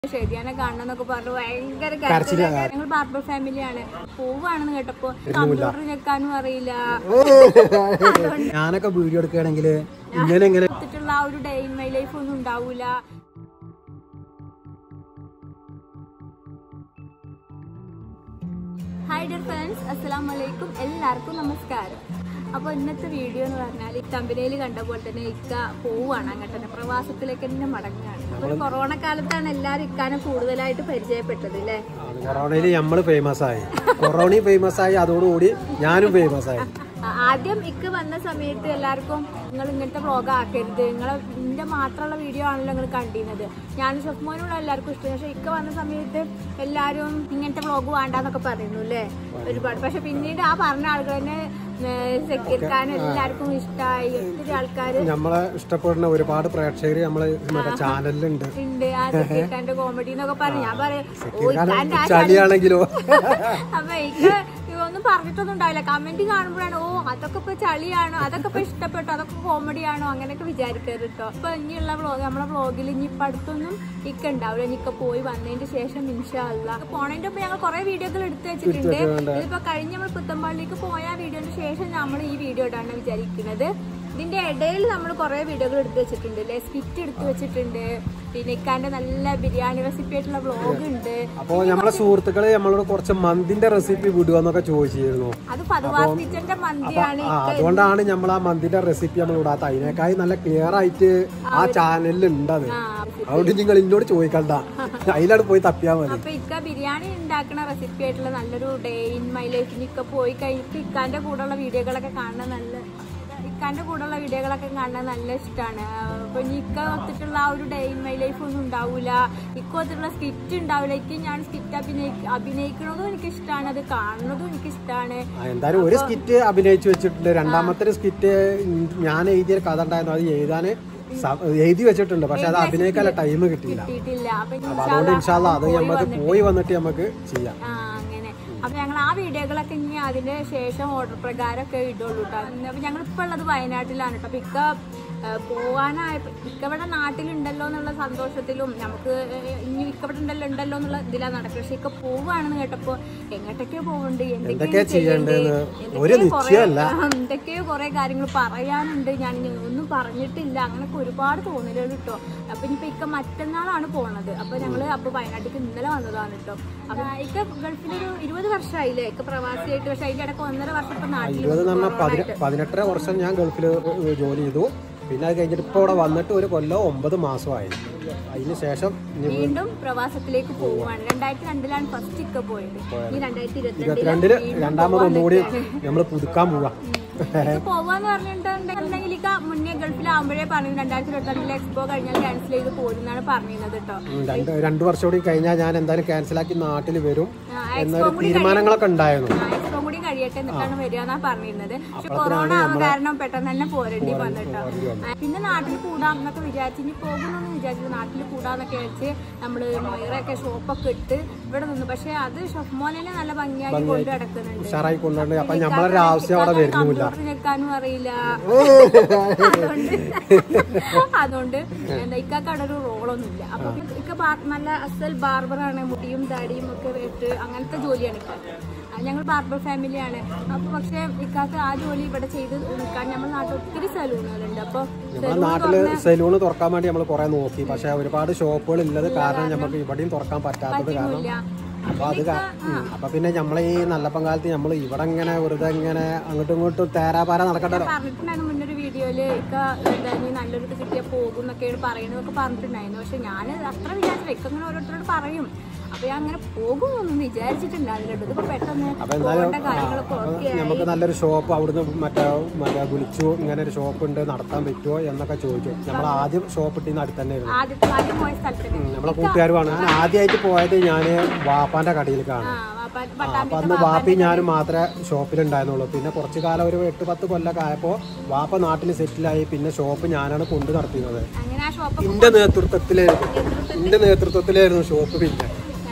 ഷെദിയാനെ കാണണമെന്നൊക്കെ പറഞ്ഞു ഭയങ്കര കരച്ചിലാ. കരച്ചിലാ. ഞങ്ങൾ ബാർബർ ഫാമിലിയാണ് പോവാണെന്ന് കേട്ടപ്പോ കമ്പ്യൂട്ടർ ഞെക്കാനും അറിയില്ല ഞാനൊക്കെ വീഡിയോ എടുക്കുകയാണെങ്കിൽ ഇങ്ങനെ ഇങ്ങനെ എടുത്തിട്ടുള്ള ആ ഒരു ഡേ ഇൻ മൈ ലൈഫ് ഒന്നും ഉണ്ടാവൂല ഹായ് ഡിയർ ഫ്രണ്ട്സ് അസ്സലാം വലൈക്കും എല്ലാവർക്കും നമസ്കാരം അപ്പോൾ ഇന്നത്തെ വീഡിയോ എന്ന് പറഞ്ഞാൽ ഈ കമ്പനിയിൽ കണ്ട പോലെ തന്നെ ഇക്ക പോവാണ് അങ്ങോട്ട് തന്നെ പ്രവാസത്തിലേക്ക് തന്നെ മടങ്ങുകയാണ് അപ്പോൾ കൊറോണ കാലത്താണ് എല്ലാവരും ഇക്കാനെ കൂടുതലായിട്ട് പരിചയപ്പെട്ടത് അല്ലേ കൊറോണയിൽ നമ്മൾ ഫേമസ് ആയി കൊറോണയും ഫേമസ് ആയി അതോടുകൂടി ഞാനും ഫേമസ് ആയി ആ- ആദ്യം ഇക്ക് വന്ന സമയത്ത് എല്ലാവർക്കും നിങ്ങൾ ഇങ്ങനത്തെ വ്ളോഗ് ആക്കരുത് നിങ്ങളെ നിന്റെ മാത്രമുള്ള വീഡിയോ ആണല്ലോ നിങ്ങൾ കണ്ടിരുന്നത് ഞാൻ ഷഫ്മോനുള്ള എല്ലാവർക്കും ഇഷ്ടം പക്ഷെ ഇക്ക വന്ന സമയത്ത് എല്ലാവരും ഇങ്ങനത്തെ വ്ളോഗ് വേണ്ടാന്നൊക്കെ പറയുന്നു അല്ലേ ഒരുപാട് പക്ഷെ പിന്നീട് ആ പറഞ്ഞ ആളുകൾ തന്നെ സെക്യൂരിക്കാനും എല്ലാവർക്കും ഇഷ്ടമായി ഒത്തിരി ആൾക്കാർ നമ്മളെ ഇഷ്ടപ്പെടുന്ന ഒരുപാട് പ്രേക്ഷകർ നമ്മളെ മറ്റേ ചാനലിലുണ്ട് ഉണ്ട് ആ സെക്യൂരിക്കാന്റെ കോമഡി എന്നൊക്കെ പറഞ്ഞു ഞാൻ പറയാം ഓ ഇക്കാന്റെ ആ ചളിയാണെങ്കിലോ അപ്പൊ എനിക്ക് ഒന്നും പറഞ്ഞിട്ടൊന്നും ഉണ്ടാവില്ല കമന്റ് കാണുമ്പോഴാണ് ഓ അതൊക്കെ ഇപ്പൊ ചളിയാണോ അതൊക്കെ ഇപ്പൊ ഇഷ്ടപ്പെട്ടു അതൊക്കെ കോമഡി ആണോ അങ്ങനെയൊക്കെ വിചാരിക്കരുത് കേട്ടോ ഇപ്പൊ ഇനിയുള്ള വ്ളോഗ് നമ്മളെ വ്ളോഗിൽ ഇനി ഇപ്പൊ അടുത്തൊന്നും ഇക്ക ഉണ്ടാവില്ല ഇനിക്ക പോയി വന്നതിന്റെ ശേഷം ഇൻഷാല്ല പോണതിന്റെ ഒപ്പം ഞങ്ങൾ കുറെ വീഡിയോകൾ എടുത്തു വെച്ചിട്ടുണ്ട് ഇതിപ്പോ കഴിഞ്ഞ നമ്മൾ പുത്തമ്പാളിലേക്ക് പോയ വീഡിയോന്റെ ശേഷം നമ്മൾ ഈ വീഡിയോ ഇടാണ് വിചാരിക്കുന്നത് ഇതിന്റെ ഇടയിൽ നമ്മൾ കുറെ വീഡിയോകൾ എടുത്തു വെച്ചിട്ടുണ്ട് അല്ലെ സ്കിറ്റ് എടുത്തു വെച്ചിട്ടുണ്ട് പിന്നെ ഇക്കാന്റെ നല്ല ബിരിയാണി റെസിപ്പി ആയിട്ടുള്ള വ്ളോഗ് ഉണ്ട് അപ്പോ നമ്മളെ സുഹൃത്തുക്കള് നമ്മളോട് കുറച്ച് മന്തിന്റെ റെസിപ്പി വിടുവെന്നൊക്കെ ചോദിച്ചിരുന്നു അത് ഫതുവാസ് കിച്ചന്റെ മന്തിയാണ് ആ അതുകൊണ്ടാണ് നമ്മൾ ആ മന്തിന്റെ റെസിപ്പി നമ്മൾ ഇടാത്ത അതിനേക്കായി നല്ല ക്ലിയർ ആയിട്ട് ആ ചാനലിൽ ഉണ്ട് അത് ആ, അതുകൊണ്ട് നിങ്ങൾ എന്നോട് ചോദിക്കണ്ട അതിലാണ് പോയി തപ്പിയാ മതി അപ്പൊ ഇക്ക ബിരിയാണി ഉണ്ടാക്കുന്ന റെസിപ്പി ആയിട്ടുള്ള നല്ലൊരു ഡേ ഇൻ മൈ ലൈഫിന് ഇക്ക പോയി കഴിഞ്ഞിട്ട് ഇക്കാന്റെ കൂടെയുള്ള വീഡിയോകളൊക്കെ കാണാൻ നല്ല ഇക്കാന്റെ കൂടെയുള്ള വീഡിയോകളൊക്കെ കാണാൻ നല്ല ഇഷ്ടമാണ് അപ്പൊ ഇനി ഇക്ക ഒത്തിട്ടുള്ള ആ ഒരു ഡേ ഇൻ മൈ ലൈഫ് ഒന്നും ഉണ്ടാവൂല ഇക്ക ഒത്തിട്ടുള്ള സ്കിറ്റ് ഉണ്ടാവില്ല എനിക്ക് ഞാൻ സ്കിറ്റ് അഭിനയി അഭിനയിക്കണതും എനിക്ക് ഇഷ്ടമാണ് അത് കാണുന്നതും എനിക്ക് ഇഷ്ടമാണ് ആ, എന്തായാലും ഒരു സ്കിറ്റ് അഭിനയിച്ചു വെച്ചിട്ടുണ്ട് രണ്ടാമത്തെ ഒരു സ്കിറ്റ് ഞാൻ എഴുതിയ കഥ ഉണ്ടായിരുന്നു അത് എഴുതാന് സ- എഴുതി വെച്ചിട്ടുണ്ട് പക്ഷെ അത് അഭിനയിക്കാനുള്ള ടൈം കിട്ടിയില്ല കിട്ടിയിട്ടില്ല അപ്പൊ ഇനി അപ്പൊ അതുകൊണ്ട് ഇൻഷാല്ല അത് നമുക്ക് പോയി വന്നിട്ട് നമുക്ക് ചെയ്യാം ആ അങ്ങനെ അപ്പൊ ഞങ്ങൾ ആ വീഡിയോകളൊക്കെ ഇനി അതിന്റെ ശേഷം ഓർഡർ പ്രകാരം ഒക്കെ ഇടുള്ളൂ കേട്ടോ അപ്പൊ ഞങ്ങൾ ഇപ്പൊ ഉള്ളത് വയനാട്ടിലാണ് കേട്ടോ അപ്പൊ ഇക്ക ആ, പോവാനായ ഇക്ക ഇവിടെ നാട്ടിലുണ്ടല്ലോ എന്നുള്ള സന്തോഷത്തിലും നമുക്ക് ഇനി ഇക്ക ഇവിടെ ഉണ്ടല്ലോ ഉണ്ടല്ലോ എന്നുള്ള ഇതിലാണ് നടക്കുന്നത് പക്ഷെ ഇക്ക പോവാണെന്ന് കേട്ടപ്പോ എങ്ങോട്ടൊക്കെയോ പോകുന്നുണ്ട് എന്തൊക്കെയാ ചെയ്യേണ്ടതെന്ന് ഒരു എന്തൊക്കെയോ കുറെ നിശ്ചയമല്ല. എന്തൊക്കെയോ കുറെ കാര്യങ്ങൾ പറയാനുണ്ട് ഞാൻ ഇനി ഒന്നും പറഞ്ഞിട്ടില്ല അങ്ങനൊക്കെ ഒരുപാട് തോന്നലുകൾ കേട്ടോ അപ്പൊ ഇനിയിപ്പോ ഇക്ക മറ്റന്നാളാണ് പോണത് അപ്പൊ ഞങ്ങള് അപ്പൊ വയനാട്ടിലേക്ക് ഇന്നലെ വന്നതാണ് കേട്ടോ അപ്പൊ ഇക്ക ഗൾഫിലൊരു ഇരുപത് വർഷമായില്ലേ ഇക്ക പ്രവാസിയായിട്ട് പക്ഷെ അതിന്റെ ഇടയ്ക്ക് ഒന്നര വർഷം ഇപ്പൊ നാട്ടിൽ ഇരുപത് എന്ന് പറഞ്ഞാൽ പതിന പതിനെട്ടര വർഷം ഞാൻ ഗൾഫിൽ ജോലി ചെയ്തു പിന്നെ അത് കഴിഞ്ഞിട്ട് ഇപ്പോൾ ഇവിടെ വന്നിട്ട് ഒരു കൊല്ലം ഒമ്പത് മാസമായി അതിന് ശേഷം ഇനി വീണ്ടും പ്രവാസത്തിലേക്ക് പോവുകയാണ് രണ്ടായിരത്തി രണ്ടിലാണ് ഫസ്റ്റ് ഇക്ക പോയത് ഈ രണ്ടായിരത്തി ഇരുപത്തിരണ്ടില് രണ്ടാമത് ഒന്നുകൂടി നമ്മൾ പുതുക്കാൻ പോവാ പോവാന്ന് പറഞ്ഞിട്ടുണ്ടെങ്കിൽ ഇക്ക മുന്നേ ഗൾഫിലാവുമ്പോഴേ പറഞ്ഞു രണ്ടായിരത്തി ഇരുപത്തിരണ്ടിലെ എക്സ്പോ കഴിഞ്ഞാൽ ക്യാൻസൽ ചെയ്ത് പോരുന്നാണ് പറഞ്ഞിരുന്നത് കേട്ടോ ഉം, രണ്ട് രണ്ട് വർഷം കൂടി കഴിഞ്ഞാൽ ഞാൻ എന്തായാലും ക്യാൻസലാക്കി നാട്ടിൽ വരും ആ, എന്നൊരു തീരുമാനങ്ങളൊക്കെ ഉണ്ടായിരുന്നു ആ, എക്സ്പോ കൂടി കഴിയട്ടെ എന്നിട്ടാണ് വരിക എന്നാ പറഞ്ഞിരുന്നത് പക്ഷെ കൊറോണ ആവുന്ന കാരണം പെട്ടെന്ന് തന്നെ പോരേണ്ടി വന്നിട്ടോ ആ, പിന്നെ നാട്ടിൽ കൂടാം എന്നൊക്കെ വിചാരിച്ചു ഇനി പോകുന്നൊന്നും വിചാരിച്ചില്ല നാട്ടിൽ കൂടാന്നൊക്കെ വെച്ച് നമ്മള് മൊയറൊക്കെ ഷോപ്പൊക്കെ ഇട്ട് ഇവിടെ നിന്നു പക്ഷെ അത് ഷഫ്മോനെ നല്ല ഭംഗിയായി കൊണ്ട് നടക്കുന്നുണ്ട് ഉഷാറായി കൊണ്ടുണ്ട് അപ്പൊ നമ്മളൊരു ആവശ്യം അവിടെ വരുന്നില്ല കമ്പ്യൂട്ടർ ഞെക്കാനും അറിയില്ല അതുകൊണ്ട് അതുകൊണ്ട് എന്താ ഇക്കാക്ക് അവിടെ ഒരു റോളൊന്നുമില്ല അപ്പൊ ഇക്ക ബാർ- നല്ല അസൽ ബാർബറാണ് മുടിയും താടിയും ഒക്കെ വെട്ട് അങ്ങനത്തെ ജോലിയാണ് ഇക്ക ആ, ഞങ്ങൾ ബാർബർ ഫാമിലിയാണ് അപ്പൊ പക്ഷെ ഇക്കാക്ക് ആ ജോലി ഇവിടെ ചെയ്ത് നിൽക്കാൻ നമ്മുടെ നാട്ടിൽ ഒത്തിരി സലൂണുകളുണ്ട് അപ്പൊ നമ്മുടെ നാട്ടില് സലൂണ് തുറക്കാൻ വേണ്ടി നമ്മൾ കുറെ നോക്കി പക്ഷെ ഒരുപാട് ഷോപ്പുകൾ ഉള്ളത് കാരണം നമുക്ക് ഇവിടെയും തുറക്കാൻ പറ്റാത്തത് കാരണം ഇല്ല അപ്പൊ അത് കാ- ഉം. അപ്പൊ പിന്നെ നമ്മളെ ഈ നല്ലപ്പം കാലത്ത് നമ്മൾ ഇവിടെ ഇങ്ങനെ വെറുതെ ഇങ്ങനെ അങ്ങോട്ടും ഇങ്ങോട്ടും തേരാപാര നടക്കണ്ടല്ലോ പറഞ്ഞിട്ടുണ്ടായിരുന്നു മുന്നൊരു വീഡിയോയില് ഇക്ക എന്താ ഇനി നല്ലൊരു കിട്ടിയ പോകും എന്നൊക്കെയാണ് പറയുന്നതൊക്കെ പറഞ്ഞിട്ടുണ്ടായിരുന്നു പക്ഷെ ഞാൻ അത്ര വിചാരിച്ചില്ല ഇക്ക അങ്ങനെ ഓരോരുത്തരോട് പറയും അപ്പൊ ഞാൻ അങ്ങനെ പോകുമെന്നൊന്നും വിചാരിച്ചിട്ടുണ്ടാവില്ല ഇതിപ്പോ പെട്ടെന്ന് പോകേണ്ട കാര്യങ്ങളൊക്കെ ഓക്കെ നമുക്ക് നല്ലൊരു ഷോപ്പ് അവിടുന്ന് മറ്റേ മറ്റേ വിളിച്ചു ഇങ്ങനെ ഒരു ഷോപ്പ് ഉണ്ട് നടത്താൻ പറ്റുമോ എന്നൊക്കെ ചോദിച്ചു നമ്മൾ ആദ്യം ഷോപ്പ് ഇട്ടിന്ന് അടുത്ത് തന്നെ ആയിരുന്നു ആദ്യത്തെ ആദ്യം പോയ സ്ഥലത്തിന് നമ്മളെ കൂട്ടുകാരുമാണ് ഞാൻ ആദ്യമായിട്ട് പോയത് ഞാൻ വാപ്പാന്റെ കടയിലേക്കാണ് ആ അപ്പൊ ആ, പട്ടാമ്പി അപ്പൊ അന്ന് വാപ്പി ഞാനും മാത്രമേ ഷോപ്പിലുണ്ടായിരുന്നുള്ളൂ പിന്നെ കുറച്ചു കാലം ഒരു എട്ട് പത്ത് കൊല്ലമൊക്കെ ആയപ്പോൾ വാപ്പ നാട്ടിൽ സെറ്റിലായി പിന്നെ ഷോപ്പ് ഞാനാണ് കൊണ്ടു നടത്തിയത് അങ്ങനെ ആ ഷോപ്പ് എന്റെ നേതൃത്വത്തിലായിരുന്നു എന്റെ നേതൃത്വത്തിലായിരുന്നു ഷോപ്പ് പിന്നെ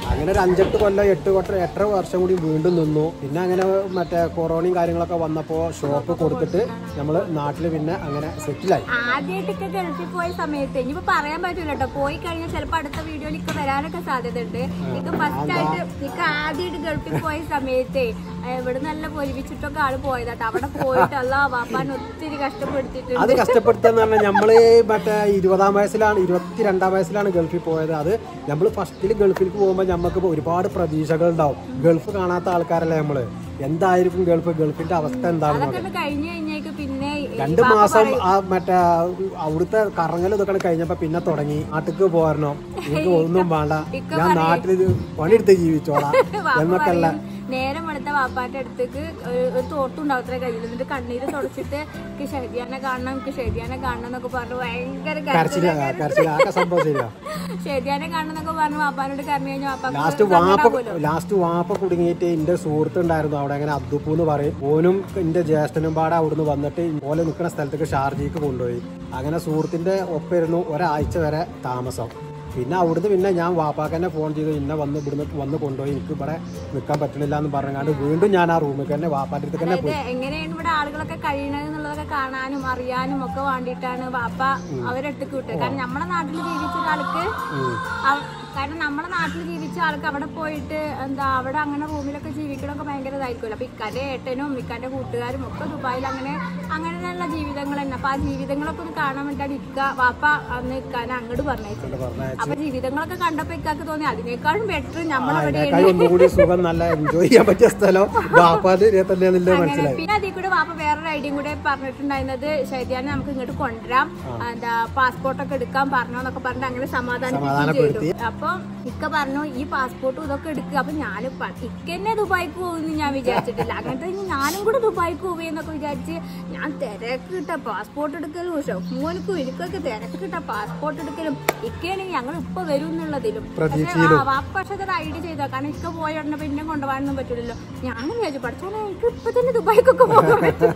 അങ്ങനെ ഒരു അഞ്ചെട്ട് കൊല്ലം എട്ട് കൊട്ട എട്ടര വർഷം കൂടി വീണ്ടും നിന്നു പിന്നെ അങ്ങനെ മറ്റേ കൊറോണയും കാര്യങ്ങളൊക്കെ വന്നപ്പോൾ ഷോപ്പ് കൊടുത്തിട്ട് നമ്മൾ നാട്ടിൽ പിന്നെ അങ്ങനെ സെറ്റിലായി ആദ്യമായിട്ടൊക്കെ ഗൾഫിൽ പോയ സമയത്ത് ഇനിയിപ്പോ പറയാൻ പറ്റൂല കേട്ടോ പോയി കഴിഞ്ഞാൽ ചിലപ്പോ അടുത്ത വീഡിയോയിൽ ഇക്ക വരാനൊക്കെ സാധ്യത ഉണ്ട് ഇക്ക ഫസ്റ്റ് ആയിട്ട് ഇക്ക ആദ്യമായിട്ട് ഗൾഫിൽ പോയ സമയത്ത് ഇവിടെ നല്ല പൊലിപ്പിച്ചിട്ടൊക്കെ ആള് പോയതാട്ടോ അവിടെ പോയിട്ട് അല്ല വാപ്പാൻ ഒത്തിരി കഷ്ടപ്പെടുത്തിയിട്ടുണ്ട് അത് കഷ്ടപ്പെടുത്തുന്ന പറഞ്ഞാൽ നമ്മള് മറ്റേ ഇരുപതാം വയസ്സിലാണ് ഇരുപത്തിരണ്ടാം വയസ്സിലാണ് ഗൾഫിൽ പോയത് അത് നമ്മൾ ഫസ്റ്റിൽ ഗൾഫിലേക്ക് പോകുമ്പോൾ നമുക്ക് ഒരുപാട് പ്രതീക്ഷകൾ ഉണ്ടാവും ഗൾഫ് കാണാത്ത ആൾക്കാരല്ലേ നമ്മള് എന്തായിരിക്കും ഗൾഫ് ഗൾഫിന്റെ അവസ്ഥ എന്താണെന്ന് അതൊക്കെ ഒന്ന് കഴിഞ്ഞു കഴിഞ്ഞേക്ക് പിന്നെ ഈ രണ്ട് മാസം ആ മറ്റേ അവിടുത്തെ കറങ്ങൽ ഇതൊക്കെ കഴിഞ്ഞപ്പോ പിന്നെ തുടങ്ങി നാട്ടിക്ക് പോരണോ എനിക്ക് ഒന്നും വേണ്ട ഞാൻ നാട്ടിൽ പണിയെടുത്ത് ജീവിച്ചോളാം എന്നൊക്കെ അല്ല നേരം വെളുത്ത വാപ്പാന്റെ അടുത്തേക്ക് ഒരു ഒരു തോർത്തുണ്ടാവും അത്ര കയ്യിൽ എന്നിട്ട് കണ്ണീര് തുടച്ചിട്ട് എനിക്ക് ഷെഹദിയാനെ കാണണം എനിക്ക് ഷെഹദിയാനെ കാണണം എന്നൊക്കെ പറഞ്ഞു ഭയങ്കര കരച്ചില് കരച്ചില് ആകെ സംഭവം ശരിയാ ഷെഹദിയാനെ കാണണം എന്നൊക്കെ പറഞ്ഞു വാപ്പാനോട് കരഞ്ഞു കഴിഞ്ഞാൽ വാപ്പാക്ക് ലാസ്റ്റ് വാപ്പ ലാസ്റ്റ് വാപ്പ കുടുങ്ങിയിട്ട് എന്റെ സുഹൃത്ത് ഉണ്ടായിരുന്നു അവിടെ അങ്ങനെ അബ്ദുപ്പു എന്ന് പറയും ഓനും എന്റെ ജ്യേഷ്ഠനും പാടെ അവിടുന്ന് വന്നിട്ട് ഓലെ നിൽക്കുന്ന സ്ഥലത്തേക്ക് ഷാർജിക്ക് കൊണ്ടുപോയി അങ്ങനെ സുഹൃത്തിന്റെ ഒപ്പമായിരുന്നു ഒരാഴ്ച വരെ താമസം പിന്നെ അവിടുന്ന് പിന്നെ ഞാൻ വാപ്പാക്ക് തന്നെ ഫോൺ ചെയ്തു ഇന്നെ വന്ന് ഇവിടുന്ന് വന്ന് കൊണ്ടുപോയി എനിക്ക് ഇവിടെ നിൽക്കാൻ പറ്റണില്ല എന്ന് പറഞ്ഞാണ്ട് വീണ്ടും ഞാൻ ആ റൂമിൽ തന്നെ വാപ്പാൻ്റെ അടുത്ത് തന്നെ പോയി ഇത് എങ്ങനെയാണ് ഇവിടെ ആളുകളൊക്കെ കഴിയണത് എന്നുള്ളതൊക്കെ കാണാനും അറിയാനും ഒക്കെ വേണ്ടിയിട്ടാണ് വാപ്പ അവരെടുത്തേക്ക് വിട്ടത് കാരണം നമ്മുടെ നാട്ടിൽ ജീവിച്ച ഒരാൾക്ക് ഉം. അവ- കാരണം നമ്മുടെ നാട്ടിൽ ജീവിച്ച ആൾക്ക് അവിടെ പോയിട്ട് എന്താ അവിടെ അങ്ങനെ റൂമിലൊക്കെ ജീവിക്കണമൊക്കെ ഭയങ്കര ഇതായിരിക്കുമല്ലോ അപ്പൊ ഇക്കാന്റെ ഏട്ടനും ഇക്കാന്റെ കൂട്ടുകാരും ഒക്കെ ദുബായിൽ അങ്ങനെ അങ്ങനെയുള്ള ജീവിതങ്ങൾ തന്നെ അപ്പൊ ആ ജീവിതങ്ങളൊക്കെ ഒന്ന് കാണാൻ വേണ്ടിയാണ് ഇക്ക വാപ്പ അന്ന് ഇക്കാനെ അങ്ങോട്ട് പറഞ്ഞയച്ചത് പറഞ്ഞയച്ചു. അപ്പൊ ജീവിതങ്ങളൊക്കെ കണ്ടപ്പോ ഇക്കാക്ക് തോന്നി അതിനേക്കാളും ബെറ്റർ നമ്മളവിടെ അതിനേക്കാൾ ഒന്നുകൂടി സുഖം നല്ല എൻജോയ് ചെയ്യാൻ പറ്റിയ സ്ഥലം വാപ്പാന്റെ തന്നെയാണെന്നില്ല അങ്ങനെ മനസ്സിലായി പിന്നെ അതിൽ കൂടെ വാപ്പ വേറൊരു ഐഡിയയും കൂടെ പറഞ്ഞിട്ടുണ്ടായിരുന്നത് ഷൈദിയാനെ നമുക്ക് ഇങ്ങോട്ട് കൊണ്ടുവരാം എന്താ പാസ്പോർട്ട് ഒക്കെ എടുക്കാൻ പറഞ്ഞോന്നൊക്കെ പറഞ്ഞിട്ട് അങ്ങനെ സമാധാനിപ്പിക്കുകയും ചെയ്തു അപ്പൊ ഇക്ക പറഞ്ഞു ഈ പാസ്പോർട്ടും ഇതൊക്കെ എടുക്കുക അപ്പൊ ഞാൻ ഇക്ക തന്നെ ദുബായിക്ക് പോകുമെന്ന് ഞാൻ വിചാരിച്ചിട്ടില്ല അങ്ങനത്തെ ഇനി ഞാനും കൂടെ ദുബായിക്ക് പോവുകയെന്നൊക്കെ വിചാരിച്ച് ഞാൻ തിരക്ക് കിട്ട പാസ്പോർട്ട് എടുക്കലും ഷോമോനിക്കും എനിക്കൊക്കെ തിരക്ക് കിട്ട പാസ്പോർട്ട് എടുക്കലും ഇക്കയാണെങ്കിൽ ഞങ്ങൾ ഇപ്പൊ വരും എന്നുള്ളതിലും പക്ഷെ ആ വാപ്പ പക്ഷെ അതൊരു ഐഡിയ ചെയ്താ കാരണം ഇക്ക പോയ ഉടനെ പിന്നെ കൊണ്ടുപോകാനൊന്നും പറ്റില്ലല്ലോ ഞാൻ വിചാരിച്ചു പഠിച്ചാലേ എനിക്ക് ഇപ്പൊ തന്നെ ദുബായിക്കൊക്കെ പോകാൻ പറ്റും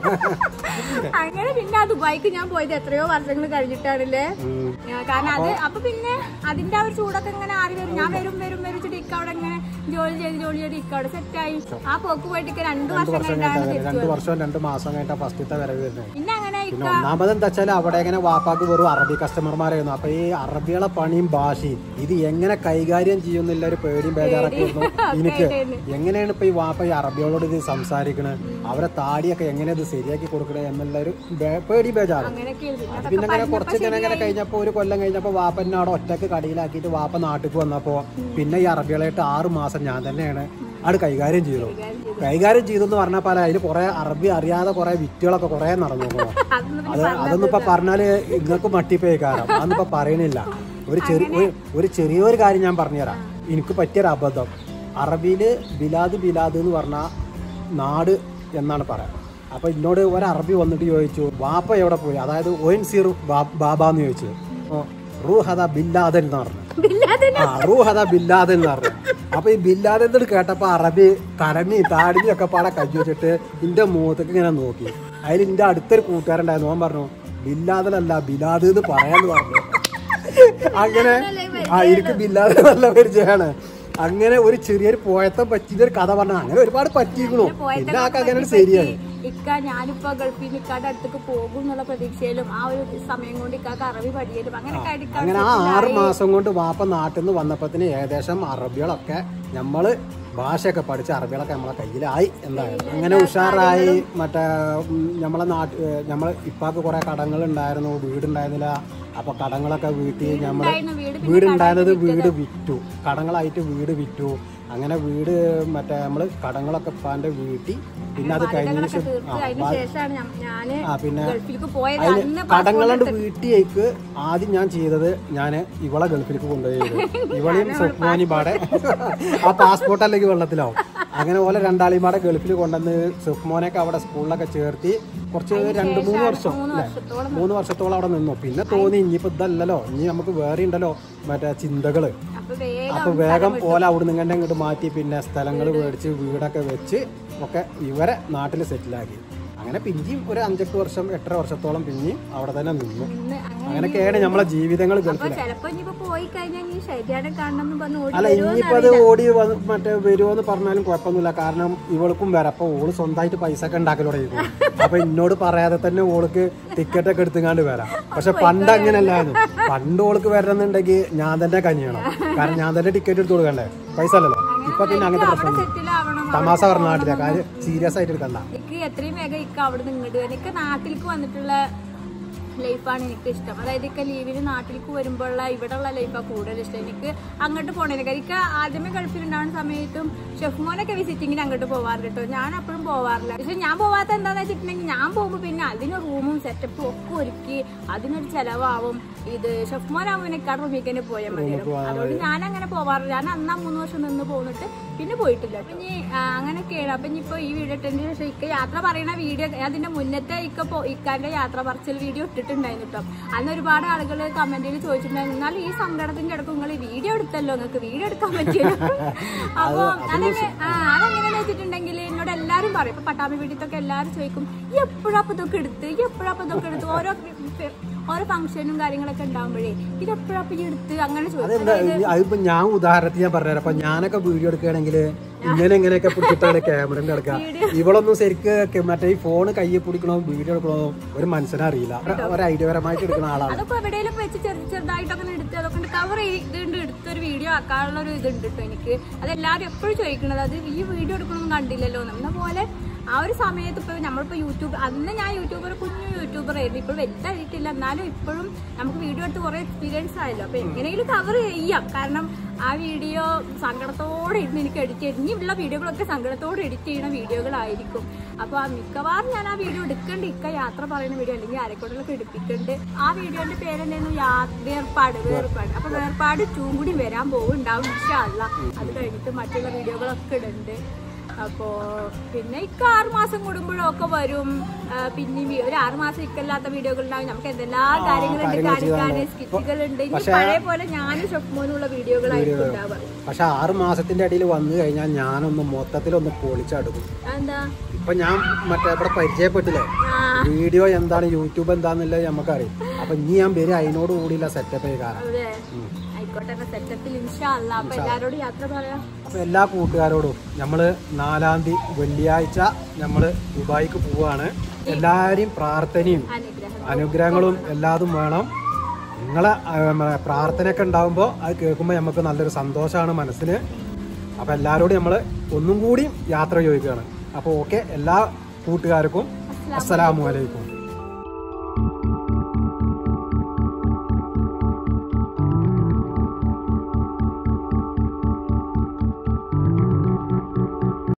അങ്ങനെ പിന്നെ ആ ദുബായിക്ക് ഞാൻ പോയത് എത്രയോ വർഷങ്ങൾ കഴിഞ്ഞിട്ടാണല്ലേ ഉം. ആ, കാരണം അത് അപ്പൊ പിന്നെ അതിന്റെ ആ ഒരു ചൂടൊക്കെ ഇങ്ങനെ ആറി വരും ഞാൻ വരും വരും വരും വെച്ചിട്ട് ഇക്ക അവിടെ ഇങ്ങനെ ജോലി ചെയ്ത് ജോലി ചെയ്ത് ഇക്ക അവിടെ സെറ്റായി ആ പോക്ക് പോയിട്ട് ഇക്ക രണ്ടു വർഷം കഴിഞ്ഞാണ് തിരിച്ചു രണ്ട് വർഷം രണ്ട് മാസം കഴിഞ്ഞിട്ട് ഫസ്റ്റത്തെ വരവ് വരുന്നത് പിന്നെ അങ്ങനെ ഇക്ക പിന്നെ ഒന്നാമത് എന്താ വെച്ചാൽ അവിടെ ഇങ്ങനെ വാപ്പാക്ക് വെറും അറബി കസ്റ്റമർമാരായിരുന്നു അപ്പൊ ഈ അറബികളെ പണിയും ഭാഷയും ഇത് എങ്ങനെ കൈകാര്യം ചെയ്യുന്നില്ല ഒരു പേടിയും ബേജാറൊക്കെ ആയിരുന്നു എനിക്ക് എങ്ങനെയാണ് ഇപ്പൊ ഈ വാപ്പ ഈ അറബികളോട് ഇത് സംസാരിക്കണത് അവരെ താടിയൊക്കെ എങ്ങനെ ഇത് ശരിയാക്കി കൊടുക്കണേ എന്നുള്ള ഒരു ബേ- പേടി ബേജാറ് അങ്ങനെയൊക്കെ ഇരുന്നു. അത് പിന്നെ ഇങ്ങനെ കുറച്ച് ഇങ്ങനെ ഇങ്ങനെ കഴിഞ്ഞപ്പോ ഒരു കൊല്ലം കഴിഞ്ഞപ്പോ വാപ്പന്നെ അവിടെ ഒറ്റക്ക് കടിയിലാക്കിയിട്ട് വാപ്പ നാട്ടിക്ക് വന്നപ്പോ പിന്നെ ഈ അറബികളായിട്ട് ആറ് മാസം ഞാൻ തന്നെയാണ് അവിടെ കൈകാര്യം ചെയ്തു കൈകാര്യം ചെയ്തു എന്ന് പറഞ്ഞാൽ പല അതിൽ കുറെ അറബി അറിയാതെ കുറെ വിറ്റുകളൊക്കെ കുറെ നടന്നു പോകുന്നു അതൊന്നും അത് അതൊന്നും ഇപ്പൊ പറഞ്ഞാല് നിങ്ങൾക്ക് മട്ടിപ്പോയി കാരണം അതൊന്നും ഇപ്പൊ പറയണില്ല ഒരു ചെറിയ ഒരു- ഒരു ചെറിയൊരു കാര്യം ഞാൻ പറഞ്ഞുതരാം എനിക്ക് പറ്റിയൊരു അബദ്ധം അറബിയില് ബിലാദ് ബിലാദ് എന്ന് പറഞ്ഞ നാട് എന്നാണ് പറയാം അപ്പൊ എന്നോട് ഒരു അറബി വന്നിട്ട് ചോദിച്ചു വാപ്പ എവിടെ പോയി അതായത് ഒയിൻ സീറു ബാബ എന്ന് ചോദിച്ചു ഓ, റൂഹദ ബില്ലാദൻ എന്ന് പറഞ്ഞു ആ റൂഹദ ബില്ലാദൻ എന്ന് പറഞ്ഞു അപ്പൊ ഈ ബില്ലാദൻ എന്ന് കേട്ടപ്പോ അറബി കരമി താടിഞ്ഞി ഒക്കെ പാടെ കജ്ജു വെച്ചിട്ട് എന്റെ മുഖത്തേക്ക് ഇങ്ങനെ നോക്കി അതിൽ എന്റെ അടുത്തൊരു കൂട്ടുകാരുണ്ടായിരുന്നു ഓൻ പറഞ്ഞു ബില്ലാദനല്ല ബിലാദ് എന്ന് പറയാന്ന് പറഞ്ഞു അങ്ങനെ ആ എനിക്ക് ബില്ലാദ് നല്ല പരിചയമാണ് അങ്ങനെ ഒരു ചെറിയൊരു പോയത്തം പറ്റിയ ഒരു കഥ പറഞ്ഞു അങ്ങനെ ഒരുപാട് പറ്റിയിരിക്കണു പിന്നെ ആ കഥ അങ്ങനെ ശരിയായി ഇക്ക ഞാനിപ്പോ ഗൾഫിൽ നിന്ന് ഇക്കാന്റെ അടുത്തേക്ക് പോകും എന്നുള്ള പ്രതീക്ഷയിലും ആ ഒരു സമയം കൊണ്ട് ഇക്കാക്ക് അറബി പഠിയലും അങ്ങനെ കഴിക്കാൻ അങ്ങനെ ആ ആറ് മാസം കൊണ്ട് വാപ്പ നാട്ടിൽ നിന്ന് വന്നപ്പത്തിന് ഏകദേശം അറബികളൊക്കെ നമ്മള് ഭാഷയൊക്കെ പഠിച്ച് അറബികളൊക്കെ നമ്മളെ കയ്യിലായി എന്തായാലും അങ്ങനെ ഉഷാറായി മറ്റേ ഉം, നമ്മളെ നാട്ടിൽ നമ്മളെ ഇപ്പാക്ക് കുറെ കടങ്ങൾ ഉണ്ടായിരുന്നു വീടുണ്ടായിരുന്നില്ല അപ്പൊ കടങ്ങളൊക്കെ വീട്ടിൽ നമ്മള് ഉണ്ടായിരുന്നു വീട് വീടുണ്ടായിരുന്നത് വീട് വിറ്റു കടങ്ങളായിട്ട് വീട് വിറ്റു അങ്ങനെ വീട് മറ്റേ നമ്മള് കടങ്ങളൊക്കെ ഇപ്പാന്റെ വീട്ടി പിന്നെ അത് കഴിഞ്ഞതിന് ശേഷം തീർത്ത് അതിന് ശേഷമാണ് ഞാൻ- ഞാന് ആ പിന്നെ ഗൾഫിലേക്ക് പോയത് അതിന് അന്ന് കടങ്ങളുടെ വീട്ടിലേക്ക് ആദ്യം ഞാൻ ചെയ്തത് ഞാൻ ഇവളെ ഗൾഫിലേക്ക് കൊണ്ടുപോയി ഇവളെയും സുഖ്മാനി പാടെ ആ പാസ്പോർട്ട് അല്ലെങ്കിൽ വെള്ളത്തിലാവും അങ്ങനെ പോലെ രണ്ടാളെയും പാടെ ഗൾഫിൽ കൊണ്ടുവന്ന് സുഖ്മോനൊക്കെ അവിടെ സ്കൂളിലൊക്കെ ചേർത്തി കുറച്ച് രണ്ട് മൂന്ന് വർഷം അല്ലേ മൂന്ന് വർഷത്തോളം അവിടെ നിന്നു പിന്നെ തോന്നി ഇനിയിപ്പോ ഇതല്ലല്ലോ ഇനി നമുക്ക് വേറെ ഉണ്ടല്ലോ മറ്റേ ചിന്തകള് അപ്പൊ വേഗം അപ്പൊ വേഗം ഓല അവിടെ നിന്ന് ഇങ്ങോട്ട് മാറ്റി പിന്നെ സ്ഥലങ്ങൾ മേടിച്ച് വീടൊക്കെ വെച്ച് ഒക്കെ ഇവരെ നാട്ടിൽ സെറ്റിലാക്കി അങ്ങനെ പിന്നെയും ഒരു അഞ്ചെട്ട് വർഷം എട്ടര വർഷത്തോളം പിന്നെയും അവിടെ തന്നെ നിന്നു ഇന്ന് അങ്ങനെ അങ്ങനെയൊക്കെയാണ് നമ്മളെ ജീവിതങ്ങൾ അപ്പൊ ഗൾഫിൽ ചെലപ്പോ ഇനിയിപ്പോ പോയി കഴിഞ്ഞാൽ ഈ ശരിയാണ് കാണണം എന്ന് പറഞ്ഞ് ഓടി അല്ല വരുമോ ഇനിയിപ്പോ അത് ഓടി വന്ന് മറ്റേ വരുമോന്ന് പറഞ്ഞാലും കുഴപ്പമൊന്നുമില്ല കാരണം ഇവൾക്കും വരാം അപ്പൊ ഓള് സ്വന്തമായിട്ട് പൈസ ഒക്കെ ഉണ്ടാക്കൽ തുടങ്ങി അപ്പൊ എന്നോട് പറയാതെ തന്നെ ഓൾക്ക് ടിക്കറ്റ് ഒക്കെ എടുത്തുങ്ങാണ്ട് വരാം പക്ഷെ പണ്ട് അങ്ങനെയല്ലായിരുന്നു പണ്ട് ഓൾക്ക് വരണമെന്നുണ്ടെങ്കിൽ ഞാൻ തന്നെ കനിയണം കാരണം ഞാൻ തന്നെ ടിക്കറ്റ് എടുത്ത് കൊടുക്കണ്ടേ പൈസ അല്ലല്ലോ ഇപ്പൊ പിന്നെ അങ്ങനത്തെ അവിടെ പ്രശ്നം സെറ്റിൽ ആവണം തമാശ പറഞ്ഞ നാട്ടിലെ കാര്യം സീരിയസ് ആയിട്ട് എടുക്കണ്ട എനിക്ക് എത്രയും വേഗം ഇക്ക അവിടെ നിന്ന് ഇങ്ങോട്ട് എനിക്ക് നാട്ടിലേക്ക് വന്നിട്ടുള്ള ലൈഫാണ് എനിക്ക് ഇഷ്ടം അതായത് ഇക്ക ലീവിന് നാട്ടിലേക്ക് വരുമ്പോഴുള്ള ഇവിടെയുള്ള ലൈഫാണ് കൂടുതൽ ഇഷ്ടം എനിക്ക് അങ്ങോട്ട് പോണേനെ എനിക്ക് ആദ്യമേ ഗൾഫിലുണ്ടാവുന്ന സമയത്തും ഷെഫ് മോനൊക്കെ വിസിറ്റിങ്ങിന് അങ്ങോട്ട് പോവാറുണ്ട് കേട്ടോ ഞാൻ അപ്പോഴും പോവാറില്ല പക്ഷെ ഞാൻ പോവാത്ത എന്താന്ന് വെച്ചിട്ടുണ്ടെങ്കിൽ ഞാൻ പോകുമ്പോൾ പിന്നെ അതിന് റൂമും സെറ്റപ്പും ഒക്കെ ഒരുക്കി അതിനൊരു ചെലവാവും ഇത് ഷെഫ് മോനാകുമ്പോൾ എനിക്ക് റൂമിൽ തന്നെ പോയാൽ മതിയല്ലോ അതുകൊണ്ട് ഞാൻ അങ്ങനെ പോവാറില്ല ഞാൻ അന്നാ മൂന്ന് വർഷം നിന്ന് പോന്നിട്ട് പിന്നെ പോയിട്ടില്ല അപ്പൊ ഇനി ആ, അങ്ങനെയൊക്കെയാണ് അപ്പൊ ഇനിയിപ്പോ ഈ വീഡിയോ ഇട്ടതിന് ശേഷം ഇക്ക യാത്ര പറയുന്ന വീഡിയോ അതിന്റെ മുന്നത്തെ ഇക്ക പോ- ഇക്കാന്റെ യാത്ര പറച്ചിൽ വീഡിയോ ഇട്ടിട്ടുണ്ടായിരുന്നു കേട്ടോ അന്ന് ഒരുപാട് ആളുകൾ കമന്റിൽ ചോദിച്ചിട്ടുണ്ടായിരുന്നു എന്നാൽ ഈ സങ്കടത്തിന്റെ ഇടക്ക് നിങ്ങൾ വീഡിയോ എടുത്തല്ലോ നിങ്ങൾക്ക് വീഡിയോ എടുക്കാൻ പറ്റില്ല അപ്പൊ അതെങ്ങനെ ആ അതെങ്ങനെയാന്ന് വെച്ചിട്ടുണ്ടെങ്കിൽ എന്നോട് എല്ലാരും പറയും ഇപ്പൊ പട്ടാമ്പി വീട്ടിലൊക്കെ എല്ലാരും ചോദിക്കും ഈ എപ്പോഴാ അപ്പൊ ഇതൊക്കെ എടുത്ത് ഈ എപ്പോഴാ അപ്പൊ ഇതൊക്കെ എടുത്ത് ഓരോ ഓരോ ഫംഗ്ഷനും കാര്യങ്ങളൊക്കെ ഉണ്ടാകുമ്പോഴേ ഇത് എപ്പോഴാ അപ്പൊ ഈ എടുത്ത് അങ്ങനെ ചോദിക്കും അതെന്താ ഇനി അതിപ്പോ ഞാൻ ഉദാഹരണത്തിന് ഞാൻ പറഞ്ഞുതരാം അപ്പൊ ഞാനൊക്കെ വീഡിയോ എടുക്കുകയാണെങ്കിൽ ഇങ്ങനെ ഇങ്ങനെയൊക്കെ പിടിച്ചിട്ടാണ് ക്യാമറ എടുക്കുക ഇവളൊന്നും ശരിക്ക് ക- മറ്റേ ഈ ഫോണ് കയ്യിൽ പിടിക്കണോ വീഡിയോ എടുക്കണോ ഒരു മനസ്സിനെ അറിയില്ല ഒരു ഐഡിയപരമായിട്ട് എടുക്കുന്ന ആളാണ് അതൊക്കെ എവിടെയെങ്കിലും വെച്ച് ചെറു ചെറുതായിട്ടൊക്കെ ഒന്ന് എടുത്ത് അതൊക്കെ കവർ ചെയ്തുകൊണ്ട് എടുത്തൊരു വീഡിയോ ആക്കാനുള്ള ഒരു ഇതുണ്ട് കേട്ടോ എനിക്ക് അതെല്ലാവരും എപ്പോഴും ചോദിക്കണത് അത് ഈ വീഡിയോ എടുക്കണമെന്ന് കണ്ടില്ലല്ലോ എന്ന പോലെ ആ ഒരു സമയത്ത് ഇപ്പൊ നമ്മളിപ്പോ യൂട്യൂബ് അന്ന് ഞാൻ യൂട്യൂബർ കുഞ്ഞു യൂട്യൂബർ ആയിരുന്നു ഇപ്പോൾ വലുതായിട്ടില്ല എന്നാലും ഇപ്പോഴും നമുക്ക് വീഡിയോ എടുത്ത് കുറെ എക്സ്പീരിയൻസ് ആയല്ലോ അപ്പൊ എങ്ങനെയെങ്കിലും കവർ ചെയ്യാം കാരണം ആ വീഡിയോ സങ്കടത്തോടെ ഇരുന്ന് എനിക്ക് എഡിറ്റ് ചെയ്ത് ഇനിയുള്ള വീഡിയോകളൊക്കെ സങ്കടത്തോടെ എഡിറ്റ് ചെയ്യുന്ന വീഡിയോകളായിരിക്കും അപ്പൊ ആ മിക്കവാറും ഞാൻ ആ വീഡിയോ എടുക്കേണ്ട ഇക്ക യാത്ര പറയുന്ന വീഡിയോ അല്ലെങ്കിൽ ആരെക്കൊണ്ടൊക്കെ എടുപ്പിക്കുന്നുണ്ട് ആ വീഡിയോന്റെ പേരെന്തായിരുന്നു യാ വേർപാട് വേർപാട് അപ്പൊ വേർപാട് ടൂ കൂടി വരാൻ പോകുന്നുണ്ടാവും ഇൻഷാല്ല അത് കഴിഞ്ഞിട്ട് മറ്റുള്ള വീഡിയോകളൊക്കെ ഇടുന്നുണ്ട് അപ്പോ പിന്നെ ഇക്ക ആറ് മാസം കൂടുമ്പോഴൊക്കെ വരും ആ, പിന്നെയും ഈ ഒരു ആറ് മാസം ഇക്കല്ലാത്ത വീഡിയോകൾ ഉണ്ടാവും നമുക്ക് എന്തെല്ലാം കാര്യങ്ങളുണ്ട് കാണിക്കാൻ സ്കിറ്റുകളുണ്ട് ഇനി പഴയ പോലെ ഞാനും ഷൊഫ്മോനുള്ള വീഡിയോകളായിരിക്കും ഉണ്ടാവുക പക്ഷെ ആറ് മാസത്തിന്റെ ഇടയിൽ വന്നു കഴിഞ്ഞാൽ ഞാനൊന്ന് മൊത്തത്തിലൊന്ന് പൊളിച്ചടുക്കും എന്താ ഇപ്പൊ ഞാൻ മറ്റേ ഇവിടെ പരിചയപ്പെട്ടില്ലേ ആ വീഡിയോ എന്താണ് യൂട്യൂബ് എന്താന്നുള്ളത് നമുക്കറിയാം അപ്പൊ ഇനി ഞാൻ വരും അതിനോട് കൂടിയുള്ള സെറ്റപ്പ് കാരണം അതെ ആയിക്കോട്ടെ സെറ്റപ്പിൽ ഇൻഷാല്ല അപ്പൊ എല്ലാരോടും യാത്ര പറയാം അപ്പൊ എല്ലാ കൂട്ടുകാരോടും നമ്മള് നാലാം തീയതി വെള്ളിയാഴ്ച നമ്മള് ദുബായിക്ക് പോവാണ് എല്ലാരെയും പ്രാർത്ഥനയും അനുഗ്രഹം അനുഗ്രഹങ്ങളും എല്ലാതും വേണം നിങ്ങളെ ആ, മ- പ്രാർത്ഥനയൊക്കെ ഉണ്ടാകുമ്പോൾ അത് കേൾക്കുമ്പോൾ നമുക്ക് നല്ലൊരു സന്തോഷമാണ് മനസ്സിന് അപ്പോൾ എല്ലാവരോടും നമ്മൾ ഒന്നും കൂടി യാത്ര ചോദിക്കുകയാണ് അപ്പോൾ ഓക്കെ എല്ലാ കൂട്ടുകാർക്കും അസ്സലാമു അലൈക്കും